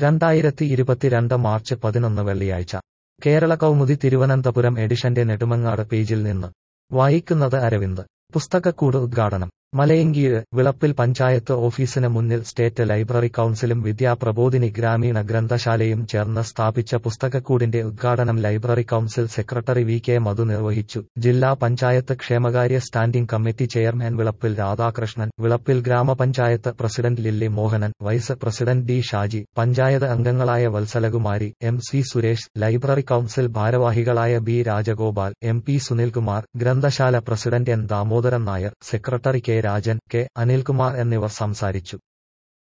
രണ്ടായിരത്തി ഇരുപത്തിരണ്ട് മാർച്ച് പതിനൊന്ന് വെള്ളിയാഴ്ച കേരള കൗമുദി തിരുവനന്തപുരം എഡിഷന്റെ നെടുമങ്ങാട് പേജിൽ നിന്ന് വായിക്കുന്നത് അരവിന്ദ് പുസ്തകക്കൂട് ഉദ്ഘാടനം മലയങ്കീഴ് വിളപ്പിൽ പഞ്ചായത്ത് ഓഫീസിന് മുന്നിൽ സ്റ്റേറ്റ് ലൈബ്രറി കൗൺസിലും വിദ്യാപ്രബോധിനി ഗ്രാമീണ ഗ്രന്ഥശാലയും ചേർന്ന് സ്ഥാപിച്ച പുസ്തകക്കൂടിന്റെ ഉദ്ഘാടനം library council secretary V K Madhu നിർവഹിച്ചു ജില്ലാ പഞ്ചായത്ത് ക്ഷേമകാര്യ standing committee chairman Vilappil Radhakrishnan Vilappil grama panchayat president Lilly Mohanan vice president D Shaji panchayat അംഗങ്ങളായ Vatsalakumari M C Suresh library council ഭാരവാഹികളായ B Rajagopal M P Sunilkumar ഗ്രന്ഥശാല president N Damodaran Nair secretary K Rajan K Anilkumar എന്നിവർ സംസാരിച്ചു